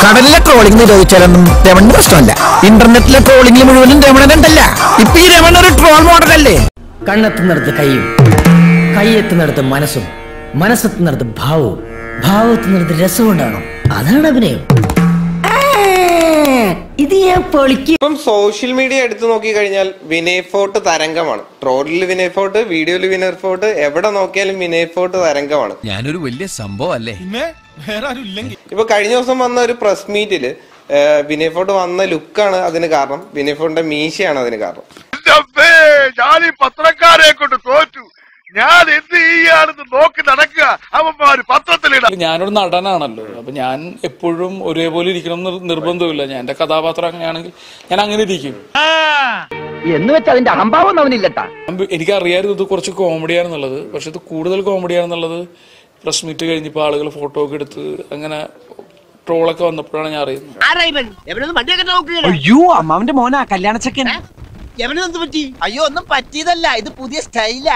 കടലിലെ ട്രോളിംഗ് നിരോധിച്ചാലൊന്നും രമണിന് പ്രശ്നമല്ല ഇന്റർനെറ്റിലെ ട്രോളിംഗിൽ മുഴുവനും രമണനുണ്ടല്ല ഇപ്പൊ ഈ രമണ ഒരു ട്രോൾ മോഡലല്ലേ കണ്ണെത്തുന്നിടത്ത് കൈയും കൈയെത്തുന്നിടത്ത് മനസ്സും മനസ്സെത്തുന്നിടത്ത് ഭാവവും ഭാവത്തുന്നിടത്ത് രസം ഉണ്ടാകണം അതാണ് അഭിനയം ഇത് ഞാൻ പൊളിക്കും ഇപ്പം സോഷ്യൽ മീഡിയ എടുത്തു നോക്കി കഴിഞ്ഞാൽ വിനയ് ഫോർട്ട് തരംഗമാണ് ട്രോളിൽ വിനയ് ഫോർട്ട് വീഡിയോയിൽ വിനയ് ഫോർട്ട് എവിടെ നോക്കിയാലും വിനയ് ഫോർട്ട് തരംഗമാണ് ഞാനൊരു വലിയ സംഭവം അല്ലേ ഇപ്പൊ കഴിഞ്ഞ ദിവസം വന്ന ഒരു പ്രസ് മീറ്റില് വിനയ് ഫോർട്ട് വന്ന ലുക്കാണ് അതിന് കാരണം വിനയ് ഫോർട്ടിന്റെ മീശയാണ് അതിന് കാരണം ഞാൻ ഈ പത്രക്കാരെ കൊണ്ട് തോറ്റു ഞാൻ എന്ത് ചെയ്യാണെന്ന് നോക്കി നടക്കുക അവന്മാര് പത്രത്തിലിട ഞാനൊരു നടനാണല്ലോ അപ്പൊ ഞാൻ എപ്പോഴും ഒരേപോലെ ഇരിക്കണം എന്ന് നിർബന്ധമില്ല ഞാൻ എന്റെ കഥാപാത്രം അങ്ങനെയാണെങ്കിൽ ഞാൻ അങ്ങനെ ഇരിക്കും എന്ന് വെച്ച് അതിന്റെ അഹംഭാവം അവനില്ലട്ടാ അമ്പ് എനിക്കറിയായിരുന്നു ഇത് കുറച്ച് കോമഡിയാണെന്നുള്ളത് പക്ഷെ ഇത് കൂടുതൽ കോമഡിയാണെന്നുള്ളത് പ്രസ് മീറ്റ് കഴിഞ്ഞപ്പോൾ ആളുകൾ ഫോട്ടോ ഒക്കെ എടുത്ത് അങ്ങനെ ട്രോളൊക്കെ വന്നപ്പോഴാണ് ഞാൻ അറിയുന്നത് അയ്യോ അമ്മാവന്റെ മോനാ കല്യാണച്ചക്കൻ അയ്യോ ഒന്നും പറ്റിയതല്ല ഇത് പുതിയ സ്റ്റൈലാ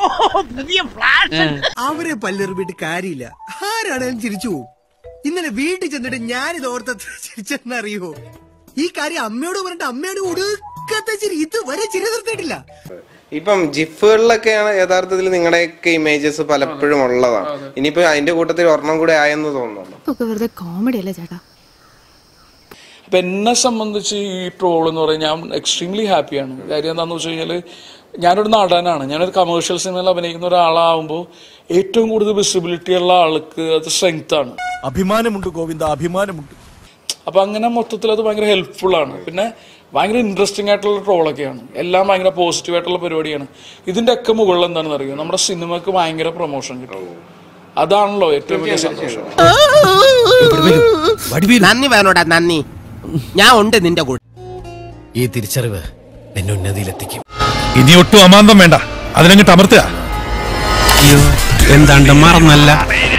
അവരെ പല്ലെറിഞ്ഞിട്ട് കാര്യമില്ല ആരാണേലും ചിരിച്ചു പോകും ഇന്നലെ വീട്ടിൽ ചെന്നിട്ട് ഞാനിത് ഓർത്ത ചിരിച്ചെന്നറിയോ ഈ കാര്യം അമ്മയോട് പറഞ്ഞിട്ട് അമ്മയോട് ഒടുക്കത്തെ ചിരി ഇതുവരെ ചിരി നിർത്തിയിട്ടില്ല ഇപ്പം ജിഫുകളിലൊക്കെയാണ് യഥാർത്ഥത്തിൽ നിങ്ങളുടെയൊക്കെ ഇമേജസ് പലപ്പോഴും ഉള്ളതാണ് ഇനിയിപ്പോ അതിന്റെ കൂട്ടത്തിൽ ഒരെണ്ണം കൂടെ ആയെന്ന് തോന്നുന്നു ഒക്കെ വെറുതെ കോമഡി അല്ലേ ചേട്ടാ അപ്പൊ എന്നെ സംബന്ധിച്ച് ഈ ട്രോൾ എന്ന് പറയുന്നത് ഞാൻ എക്സ്ട്രീംലി ഹാപ്പിയാണ് കാര്യം എന്താണെന്ന് വെച്ച് കഴിഞ്ഞാൽ ഞാനൊരു നടനാണ് ഞാനൊരു കമേഴ്ഷ്യൽ സിനിമയിൽ അഭിനയിക്കുന്ന ഒരാളാവുമ്പോൾ ഏറ്റവും കൂടുതൽ വിസിബിലിറ്റി ഉള്ള ആൾക്ക് അത് സ്ട്രെങ്ത് ആണ് അഭിമാനമുണ്ട് ഗോവിന്ദ അഭിമാനമുണ്ട് അപ്പൊ അങ്ങനെ മൊത്തത്തിൽ അത് ഭയങ്കര ഹെൽപ്ഫുൾ ആണ് പിന്നെ ഭയങ്കര ഇൻട്രസ്റ്റിംഗ് ആയിട്ടുള്ള ട്രോളൊക്കെയാണ് എല്ലാം ഭയങ്കര പോസിറ്റീവ് ആയിട്ടുള്ള പരിപാടിയാണ് ഇതിന്റെ ഒക്കെ മുകളിൽ എന്താണെന്ന് അറിയോ നമ്മുടെ സിനിമക്ക് ഭയങ്കര പ്രൊമോഷൻ കിട്ടും അതാണല്ലോ ഏറ്റവും വലിയ സന്തോഷം നന്ദി വേണോടാ നന്ദി ഞാൻ ഉണ്ട് നിന്റെ കൂടെ ഈ തിരിച്ചറിവ് എന്നെ ഉന്നതിയിലെത്തിക്കും ഇനി ഒട്ടും അമാന്തം വേണ്ട അതിനങ്ങ് തമർത്തുക എന്താണ്ട് മറന്നല്ല